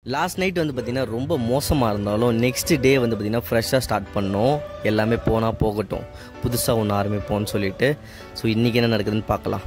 Last night வந்து பார்த்திங்கன்னா ரொம்ப மோசமாக இருந்தாலும் நெக்ஸ்ட் டே வந்து பார்த்திங்கன்னா ஃப்ரெஷ்ஷாக ஸ்டார்ட் பண்ணோம் எல்லாமே போனால் போகட்டும் புதுசாக ஒன்று ஆரம்பிப்போம்னு சொல்லிட்டு ஸோ இன்றைக்கி என்ன நடக்குதுன்னு பார்க்கலாம்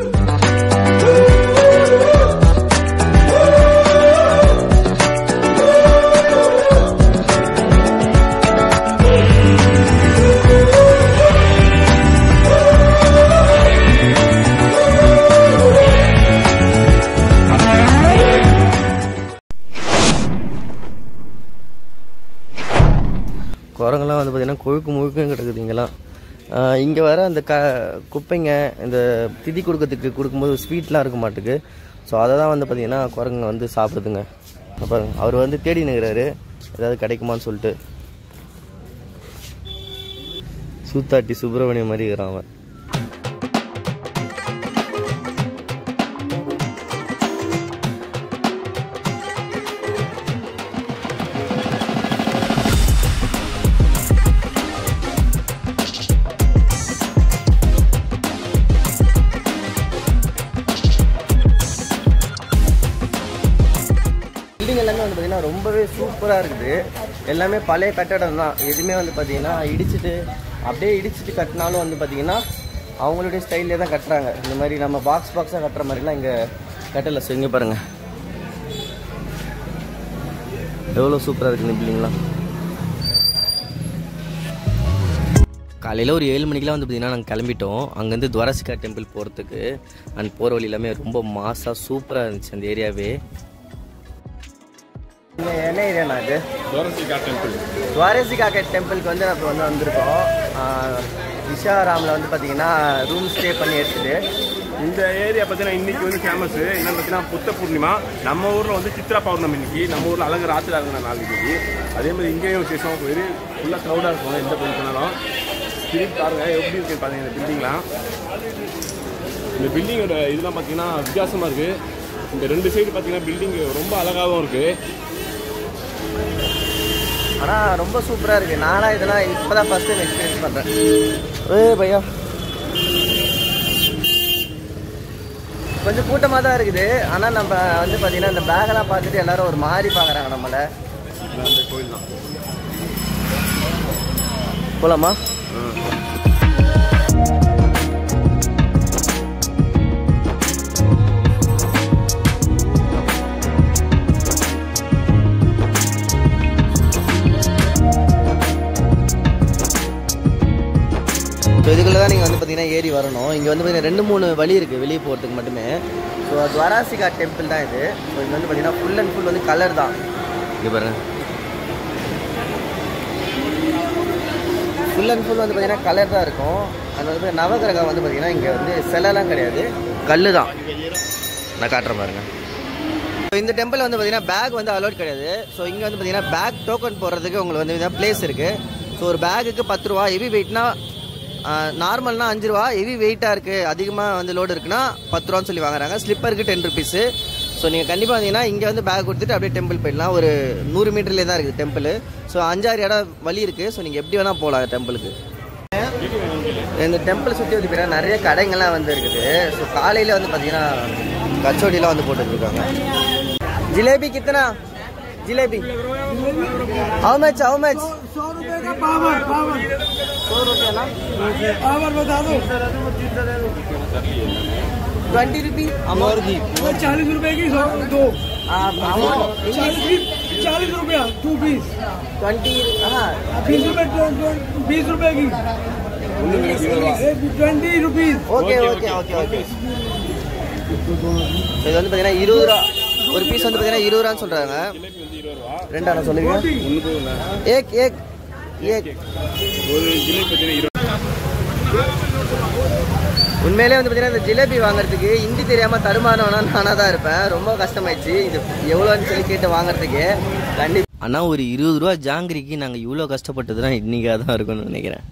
குரங்கெல்லாம் வந்து பார்த்திங்கன்னா கொழுக்கு முழுக்கும் கிடக்குது இங்கெல்லாம் இங்கே வர அந்த க குப்பைங்க இந்த திதி கொடுக்கறதுக்கு கொடுக்கும்போது ஸ்வீட்லாம் இருக்க மாட்டுக்கு ஸோ அதை தான் வந்து பார்த்திங்கன்னா குரங்குங்க வந்து சாப்பிடுதுங்க பாருங்க அவர் வந்து தேடி நிற்கிறாரு ஏதாவது கிடைக்குமான்னு சொல்லிட்டு சூத்தாட்டி சுப்பிரமணியம் மாதிரி இருக்கிறான் அவன் பில்டிங் எல்லாமே வந்து பார்த்தீங்கன்னா ரொம்பவே சூப்பராக இருக்குது எல்லாமே பழைய கட்டடம் தான் எதுவுமே வந்து பார்த்தீங்கன்னா இடிச்சிட்டு அப்படியே இடிச்சிட்டு கட்டினாலும் வந்து பார்த்தீங்கன்னா அவங்களுடைய ஸ்டைல்லே தான் கட்டுறாங்க இந்த மாதிரி நம்ம பாக்ஸ் பாக்ஸாக கட்டுற மாதிரிலாம் இங்கே கட்டலை ஸோ இங்கே பாருங்கள் எவ்வளோ சூப்பராக இருக்குது இந்த பில்டிங்லாம் காலையில் ஒரு ஏழு மணிக்கெலாம் வந்து பார்த்திங்கன்னா நாங்கள் கிளம்பிட்டோம் அங்கேருந்து துவாரசிகா டெம்பிள் போகிறதுக்கு அண்ட் போகிற வழி எல்லாமே ரொம்ப மாசாக சூப்பராக இருந்துச்சு அந்த ஏரியாவே இங்கே என்ன ஏரியாண்ணா இது துவாரசிகா டெம்பிள் துவாரசிகா டெம்பிளுக்கு வந்து நம்ம வந்து வந்திருக்கோம் விஷாராமில் வந்து பார்த்தீங்கன்னா ரூம் ஸ்டே பண்ணி எடுத்துட்டு இந்த ஏரியா பார்த்தீங்கன்னா இன்னைக்கு வந்து ஃபேமஸ் என்னன்னு பார்த்தீங்கன்னா புத்த பூர்ணிமா நம்ம ஊரில் வந்து சித்ரா பௌர்ணமி இன்னைக்கு நம்ம ஊரில் அழகு ராத்திரி ஆகுது நாளைக்கு அதே மாதிரி இங்கேயும் விசேஷம் வெறி ஃபுல்லாக க்ரௌடாக இருக்கும் எந்த கோயில் போனாலும் திரும்பி பாருங்க எப்படி இருக்கு பாருங்க இந்த பில்டிங்லாம் இந்த பில்டிங்கோட இதெல்லாம் பார்த்தீங்கன்னா வித்தியாசமாக இருக்கு இந்த ரெண்டு சைடு பார்த்தீங்கன்னா பில்டிங் ரொம்ப அழகாகவும் இருக்கு ஆனால் ரொம்ப சூப்பராக இருக்குது நானாக இதெல்லாம் இப்போ தான் ஃபஸ்ட் டைம் எக்ஸ்பீரியன்ஸ் பண்ணுறேன் ஏ பையா கொஞ்சம் கூட்டமாக தான் இருக்குது ஆனால் நம்ம வந்து பார்த்தீங்கன்னா இந்த பேக்கெல்லாம் பார்த்துட்டு எல்லாரும் ஒரு மாதிரி பார்க்குறாங்க நம்மளை இதுதான் அந்த கோயில் தான் போகலாமா ஸோ இதுக்குள்ளே தான் நீங்கள் வந்து பார்த்தீங்கன்னா ஏறி வரணும் இங்கே வந்து பார்த்தீங்கன்னா ரெண்டு மூணு வழி இருக்குது வெளியே போகிறதுக்கு மட்டுமே ஸோ துவாராசிகா டெம்பிள் தான் இது ஸோ இது வந்து பார்த்தீங்கன்னா ஃபுல் அண்ட் ஃபுல் வந்து கலர் தான் இங்கே பாருங்க ஃபுல் அண்ட் ஃபுல் வந்து பார்த்தீங்கன்னா கலர் தான் இருக்கும் அது வந்து பார்த்தீங்கன்னா நவகிரகம் வந்து பார்த்தீங்கன்னா இங்கே வந்து சிலைலாம் கிடையாது கல் தான் நான் காட்டுறேன் பாருங்க ஸோ இந்த டெம்பிள் வந்து பார்த்தீங்கன்னா பேக் வந்து அலோட் கிடையாது ஸோ இங்கே வந்து பார்த்தீங்கன்னா பேக் டோக்கன் போடுறதுக்கு உங்களுக்கு வந்து பிளேஸ் இருக்குது ஸோ ஒரு பேக்குக்கு பத்து ரூபா ஹெவி வெயிட்னா நார்மல்னா அஞ்சு ரூபா ஹெவி வெயிட்டாக இருக்குது அதிகமாக வந்து லோடு இருக்குன்னா பத்து ரூபான்னு சொல்லி வாங்குறாங்க ஸ்லிப்பருக்கு டென் ருபீஸு ஸோ நீங்கள் கண்டிப்பாக வந்தீங்கன்னா இங்கே வந்து பேக் கொடுத்துட்டு அப்படியே டெம்பிள் போயிடலாம் ஒரு நூறு மீட்டர்லேயே தான் இருக்குது டெம்பிள் ஸோ அஞ்சாறு இடம் வழி இருக்குது ஸோ நீங்கள் எப்படி வேணால் போகலாம் டெம்பிளுக்கு இந்த டெம்பிள் சுற்றி வந்து பார்த்தீங்கன்னா நிறைய கடைங்கள்லாம் வந்து இருக்குது ஸோ காலையில் வந்து பார்த்தீங்கன்னா கச்சோடிலாம் வந்து போட்டுருக்காங்க ஜிலேபி கித்தனா jalebi how much how much सौ रुपए का पावर पावर सौ रुपये ना पावर बता दो ट्वेंटी रुपी अमोर जी वो चालीस रुपए की सौ दो इंग्लिश चालीस चालीस रुपया टू पीस ट्वेंटी हाँ बीस रुपए बीस रुपए की twenty rupees okay okay okay okay இது வந்து பார்த்தீங்கன்னா இருபது ரூபா ஒரு பீஸ் வந்து பார்த்தீங்கன்னா இருபது ரூபான்னு சொல்கிறாங்க ஜிலேபி வந்து இருபது ரூபா ரெண்டாண்ணா சொல்லுங்க ஒன்றுக்கு இல்லை ஏக் ஏக் ஏக் ஒரு ஜிலேபி பார்த்தீங்கன்னா இருபது உண்மையிலே வந்து பார்த்தீங்கன்னா இந்த ஜிலேபி வாங்குறதுக்கு ஹிந்தி தெரியாமல் தடுமாறவனா நானாக தான் இருப்பேன் ரொம்ப கஷ்டமாயிடுச்சு இது எவ்வளோன்னு சொல்லி கேட்டு வாங்குறதுக்கு கண்டிப்பாக ஆனால் ஒரு இருபது ரூபா ஜாங்கிரிக்கு நாங்கள் இவ்வளோ கஷ்டப்பட்டதுனா இன்றைக்காக தான் இருக்கும்னு நினைக்கிறேன்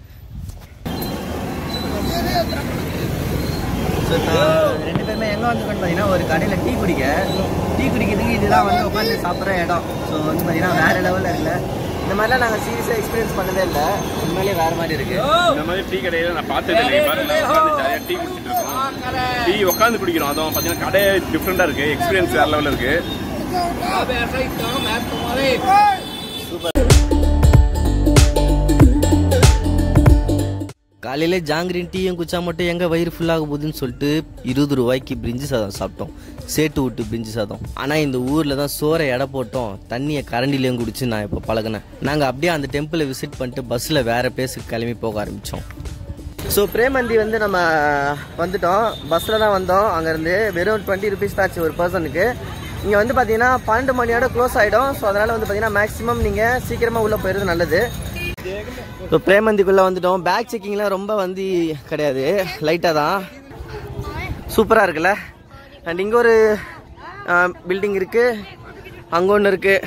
ஸோ ரெண்டு பேருமே எங்கே வந்து பார்த்தீங்கன்னா ஒரு கடையில் டீ குடிக்க டீ குடிக்கிறதுக்கு இதுதான் வந்து உட்காந்து சாப்பிட்ற இடம் ஸோ வந்து பார்த்தீங்கன்னா வேறு லெவலில் இருக்குல்ல இந்த மாதிரிலாம் நாங்கள் சீரியஸாக எக்ஸ்பீரியன்ஸ் பண்ணதே இல்லை உண்மையிலேயே வேறு மாதிரி இருக்குது இந்த மாதிரி டீ கடையில நான் பார்த்தது இல்லை பாருங்க உட்காந்து ஜாலியாக டீ குடிச்சிட்டு இருக்கோம் டீ உட்காந்து குடிக்கிறோம் அதுவும் பார்த்தீங்கன்னா கடை டிஃப்ரெண்டாக இருக்கு எக்ஸ்பீரியன்ஸ் வேற லெவலில் இருக்கு காலையில ஜாங்கிரின் டீயும் குச்சா மட்டும் எங்க வயிறு ஃபுல்லாக போகுதுன்னு சொல்லிட்டு இருபது ரூபாய்க்கு பிரிஞ்சி சாதம் சாப்பிட்டோம் சேட்டு விட்டு பிரிஞ்சி சாதம் ஆனா இந்த ஊர்ல தான் சோறை எடை போட்டோம் தண்ணியை கரண்டிலையும் குடிச்சு நான் இப்போ பழகினேன் நாங்க அப்படியே அந்த டெம்பிளை விசிட் பண்ணிட்டு பஸ்ல வேற பிளேஸுக்கு கிளம்பி போக ஆரம்பிச்சோம் ஸோ பிரேமந்தி வந்து நம்ம வந்துட்டோம் பஸ்ஸில் தான் வந்தோம் அங்கேருந்து வெறும் டுவெண்ட்டி ருபீஸ் தான் ஆச்சு ஒரு பர்சனுக்கு இங்கே வந்து பார்த்தீங்கன்னா பன்னெண்டு மணியோட க்ளோஸ் ஆகிடும் ஸோ அதனால் வந்து பார்த்தீங்கன்னா மேக்ஸிமம் நீங்கள் சீக்கிரமாக உள்ளே போயிடுறது நல்லது ஸோ பிரேமந்திக்குள்ளே வந்துட்டோம் பேக் செக்கிங்லாம் ரொம்ப வந்து கிடையாது லைட்டாக தான் சூப்பராக இருக்குல்ல அண்ட் இங்கே ஒரு பில்டிங் இருக்குது அங்கே ஒன்று இருக்குது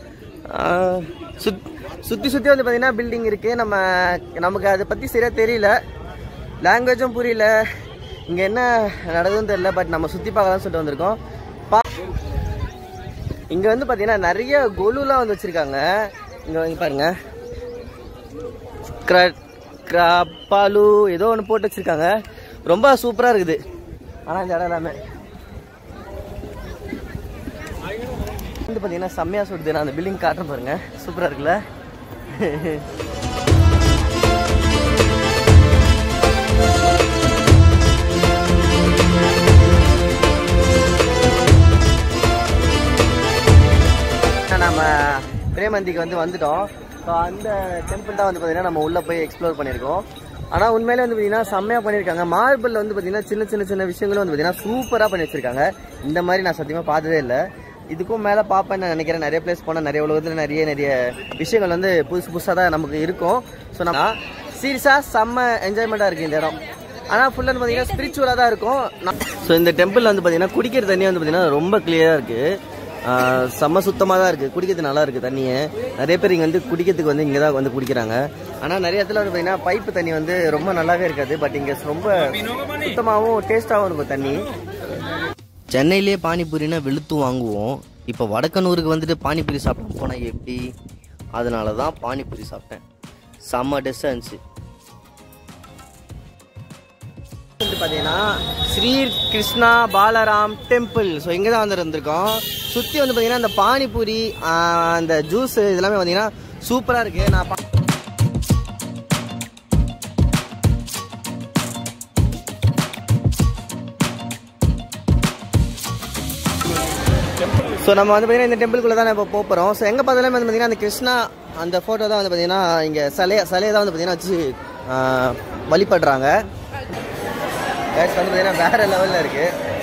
சுத் சுற்றி சுற்றி வந்து பார்த்தீங்கன்னா பில்டிங் இருக்குது நம்ம நமக்கு அதை பற்றி சரியாக தெரியல லாங்குவேஜும் புரியல இங்கே என்ன நடக்குதுன்னு தெரியல பட் நம்ம சுற்றி பார்க்கலாம்னு சொல்லிட்டு வந்திருக்கோம் பா இங்கே வந்து பார்த்தீங்கன்னா நிறைய கொலுலாம் வந்து வச்சுருக்காங்க இங்கே வந்து பாருங்க கிராப்பாலு ஏதோ ஒன்று போட்டு வச்சுருக்காங்க ரொம்ப சூப்பராக இருக்குது ஆனால் இந்த இடம் எல்லாமே வந்து பார்த்தீங்கன்னா செம்மையாக சுடுது நான் அந்த பில்டிங் காட்டுறேன் பாருங்க சூப்பராக இருக்குல்ல நம்ம பிரேமந்திக்கு வந்து வந்துட்டோம் ஸோ அந்த டெம்பிள் தான் வந்து பார்த்தீங்கன்னா நம்ம உள்ளே போய் எக்ஸ்ப்ளோர் பண்ணியிருக்கோம் ஆனால் உண்மையிலே வந்து பார்த்தீங்கன்னா செம்மையாக பண்ணியிருக்காங்க மார்பிளில் வந்து பார்த்தீங்கன்னா சின்ன சின்ன சின்ன விஷயங்களும் வந்து பார்த்தீங்கன்னா சூப்பராக பண்ணி வச்சிருக்காங்க இந்த மாதிரி நான் சத்தியமாக பார்த்ததே இல்லை இதுக்கும் மேலே பார்ப்பேன்னு நான் நினைக்கிறேன் நிறைய பிளேஸ் போனால் நிறைய உலகத்தில் நிறைய நிறைய விஷயங்கள் வந்து புதுசு புதுசாக தான் நமக்கு இருக்கும் ஸோ நம்ம சீரியஸாக செம்ம என்ஜாய்மெண்ட்டாக இருக்குது இந்த இடம் ஆனால் ஃபுல்லாக வந்து பார்த்தீங்கன்னா ஸ்பிரிச்சுவலாக தான் இருக்கும் ஸோ இந்த டெம்பிள் வந்து பார்த்தீங்கன்னா குடிக்கிற தண்ணி வந்து பார்த்தீங்கன்னா ரொம்ப கிளியராக இருக்குது செம்ம சுத்தமாக தான் இருக்குது குடிக்கிறது நல்லா இருக்குது தண்ணியை நிறைய பேர் இங்கே வந்து குடிக்கிறதுக்கு வந்து இங்கே தான் வந்து குடிக்கிறாங்க ஆனால் நிறைய இடத்துல வந்து பார்த்தீங்கன்னா பைப்பு தண்ணி வந்து ரொம்ப நல்லாவே இருக்காது பட் இங்கே ரொம்ப சுத்தமாகவும் டேஸ்ட்டாகவும் இருக்கும் தண்ணி சென்னையிலே பானிபூரினா வெளுத்து வாங்குவோம் இப்போ வடக்கனூருக்கு வந்துட்டு பானிபூரி சாப்பிட போனால் எப்படி அதனால தான் பானிபூரி சாப்பிட்டேன் செம்ம டெஸ்ட்டாக இருந்துச்சு வந்து பார்த்தீங்கன்னா ஸ்ரீ கிருஷ்ணா பாலராம் டெம்பிள் ஸோ இங்கே தான் வந்து இருந்திருக்கோம் சுற்றி வந்து பார்த்தீங்கன்னா இந்த பானிபூரி ஆஹ், அந்த ஜூஸ் இதெல்லாமே பார்த்தீங்கன்னா சூப்பராக இருக்குது நான் பா- ஸோ நம்ம வந்து பார்த்தீங்கன்னா இந்த டெம்பிள்குள்ளே தான் இப்போ போக போகிறோம் ஸோ எங்கே பார்த்தாலுமே வந்து பார்த்தீங்கன்னா அந்த கிருஷ்ணா அந்த ஃபோட்டோ தான் வந்து பார்த்தீங்கன்னா இங்கே சிலைய சிலையை தான் வந்து பார்த்தீங்கன்னா வச்சு ஆஹ், வழிபடுறாங்க கேஸ் வந்து பார்த்தீங்கன்னா வேற லெவலில் இருக்கு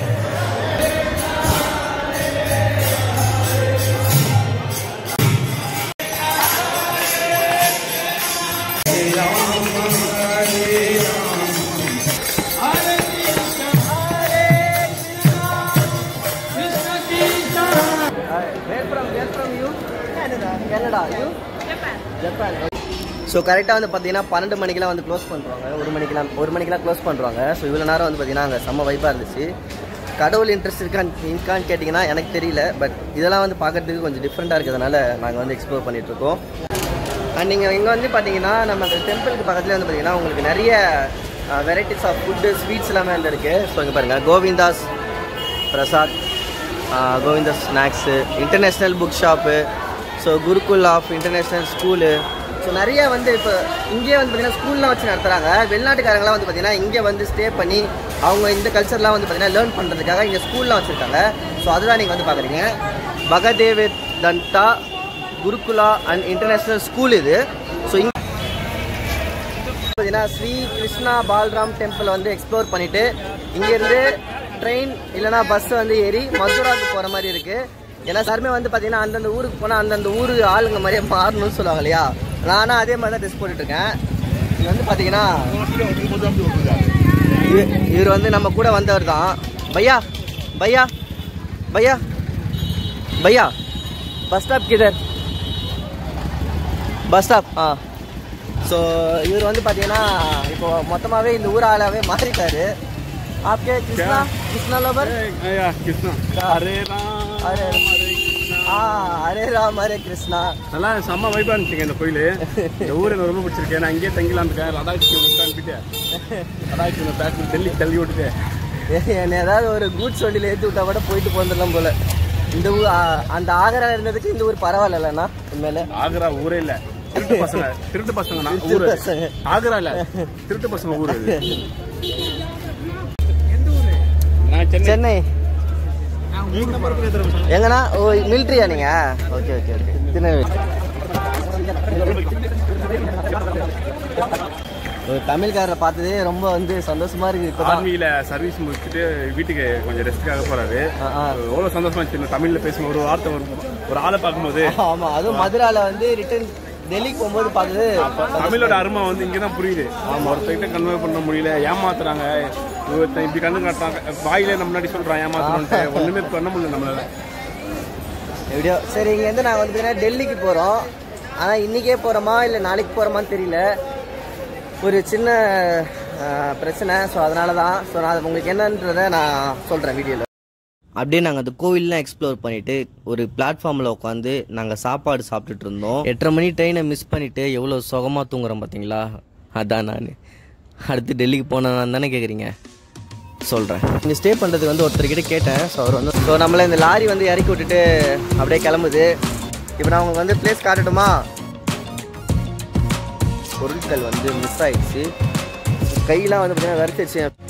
ஸோ கரெக்டாக வந்து பார்த்தீங்கன்னா பன்னெண்டு மணிக்கெல்லாம் வந்து க்ளோஸ் பண்ணுறாங்க ஒரு மணிக்கெல்லாம் ஒரு மணிக்கெல்லாம் க்ளோஸ் பண்ணுறாங்க ஸோ இவ்வளோ நேரம் வந்து பார்த்தீங்கன்னா அங்கே செம்ம வைப்பாக இருந்துச்சு கடவுள் இன்ட்ரெஸ்ட் இருக்கான்னு இருக்கான்னு கேட்டிங்கன்னா எனக்கு தெரியல பட் இதெல்லாம் வந்து பார்க்கறதுக்கு கொஞ்சம் டிஃப்ரெண்ட்டாக இருக்கிறதுனால நாங்கள் வந்து எக்ஸ்ப்ளோர் பண்ணிகிட்ருக்கோம் அண்ட் நீங்கள் இங்கே வந்து பார்த்தீங்கன்னா நம்ம அந்த டெம்பிளுக்கு பக்கத்துலேயே வந்து பார்த்தீங்கன்னா உங்களுக்கு நிறைய வெரைட்டிஸ் ஆஃப் ஃபுட்டு ஸ்வீட்ஸ் எல்லாமே வந்து இருக்குது ஸோ இங்கே பாருங்கள் கோவிந்தாஸ் பிரசாத் ஆஹ் Govinda snacks international book shop so Gurukul of international school so நிறைய வந்து இப்போ இங்கேயே வந்து பார்த்தீங்கன்னா ஸ்கூல்லாம் வச்சு நடத்துகிறாங்க வெளிநாட்டுக்காரங்களாம் வந்து பார்த்தீங்கன்னா இங்கே வந்து ஸ்டே பண்ணி அவங்க இந்த கல்ச்சர்லாம் வந்து பார்த்தீங்கன்னா லேர்ன் பண்ணுறதுக்காக இங்கே ஸ்கூல்லாம் வச்சுருக்காங்க ஸோ அதுதான் நீங்கள் வந்து பார்க்குறீங்க பகதேவ தண்டா குருகுலா அண்ட் இன்டர்நேஷ்னல் ஸ்கூல் இது ஸோ இங்கே பார்த்தீங்கன்னா ஸ்ரீ கிருஷ்ணா பால்ராம் டெம்பிள் வந்து எக்ஸ்ப்ளோர் பண்ணிட்டு இங்கேருந்து ட்ரெயின் இல்லைனா பஸ் வந்து ஏறி மதுராவுக்கு போகிற மாதிரி இருக்கு ஏன்னா எல்லாருமே வந்து பார்த்தீங்கன்னா அந்தந்த ஊருக்கு போனால் அந்தந்த ஊர் ஆளுங்க மாதிரியே மாறணும்னு சொல்லுவாங்க இல்லையா நானும் அதே மாதிரி தான் ட்ரெஸ் போட்டுட்டு இருக்கேன் இது வந்து பார்த்தீங்கன்னா இவ- இவர் வந்து நம்ம கூட வந்தவர் தான் பையா பையா பையா பையா பஸ் ஸ்டாப் கிதர் பஸ் ஸ்டாப் ஆ ஸோ இவர் வந்து பார்த்தீங்கன்னா இப்போ மொத்தமாகவே இந்த ஊர் ஆளாவே மாறிட்டாரு आपके कृष्णा कृष्णा लवर கிருஷ்ணா ஹரே ராம் அரே ஆ ஹரே ராம் ஹரே கிருஷ்ணா நல்லா செம்ம வைப்பா இருந்துச்சுங்க இந்த கோயில் இந்த ஊர் எனக்கு ரொம்ப பிடிச்சிருக்கு நான் இங்கேயே தங்கிலாம் இருக்கேன் லடாக்கு அனுப்பிட்டு லடாக்கு பேக் டெல்லிக்கு தள்ளி விட்டுட்டு என்னை ஏதாவது ஒரு கூட்ஸ் வண்டியில் ஏற்றி விட்டா கூட போயிட்டு போந்துடலாம் போல இந்த ஊர் ஆ- அந்த ஆகரா இருந்ததுக்கு இந்த ஊர் பரவாயில்லண்ணா உண்மையில ஆக்ரா ஊரே இல்ல திருட்டு பசங்க திருட்டு பசங்க நான் ஊரு திருட்டு பசங்க. ஆக்ரா இல்ல திருட்டு பசங்க ஊரு அது. நான் சென்னை சென்னை எங்கண்ணா ஓ மிலிட்ரியா நீங்க ஓகே ஓகே ஓகே திருநெல்வேலி ஒரு தமிழ்காரரை பார்த்ததே ரொம்ப வந்து சந்தோஷமா இருக்கு இப்பதான் ஆர்மியில சர்வீஸ் முடிச்சுட்டு வீட்டுக்கு கொஞ்சம் ரெஸ்ட்டுக்காக போறாரு ஆ, ஆ. எவ்வளவு சந்தோஷமா இருந்துச்சு தமிழ்ல பேசும் ஒரு வார்த்தை வரும் ஒரு ஆளை பார்க்கும்போது ஆமா அதுவும் மதுரால வந்து ரிட்டர்ன் டெல்லிக்கு போகும்போது பார்த்தது தமிழோட அருமை வந்து இங்கதான் புரியுது ஒருத்தர்கிட்ட கன்வே பண்ண முடியல ஏமாத்துறாங்க ஒருத்தன் இப்படி கண்ணு காட்டுறாங்க வாயிலே நம்ம முன்னாடி சொல்றான் ஏமாத்துறோன்ட்டு ஒண்ணுமே பண்ண முடியல நம்மளால எப்படியோ சரி இங்க இருந்து நாங்கள் வந்து பார்த்தீங்கன்னா டெல்லிக்கு போறோம் ஆனா இன்னைக்கே போறோமா இல்லை நாளைக்கு போறோமான்னு தெரியல ஒரு சின்ன ஆஹ், பிரச்சனை ஸோ அதனால தான் ஸோ நான் அது உங்களுக்கு என்னன்றதை நான் சொல்கிறேன் வீடியோவில் அப்படியே நாங்கள் அந்த கோவில்லாம் எக்ஸ்ப்ளோர் பண்ணிட்டு ஒரு பிளாட்ஃபார்மில் உட்காந்து நாங்கள் சாப்பாடு சாப்பிட்டுட்டு இருந்தோம் எட்டரை மணி ட்ரெயினை மிஸ் பண்ணிட்டு எவ்வளோ சுகமாக தூங்குறோம் பார்த்தீங்களா அதான் நான் அடுத்து டெல்லிக்கு போனேன் தானே கேட்குறீங்க சொல்கிறேன் இங்கே ஸ்டே பண்ணுறதுக்கு வந்து ஒருத்தர்கிட்ட கேட்டேன் ஸோ அவர் வந்து ஸோ நம்மளை இந்த லாரி வந்து இறக்கி விட்டுட்டு அப்படியே கிளம்புது இப்போ நான் உங்களுக்கு வந்து பிளேஸ் காட்டட்டுமா பொருட்கள் வந்து மிஸ் ஆயிடுச்சு கையெல்லாம் வந்து பார்த்தீங்கன்னா விரட்டிடுச்சு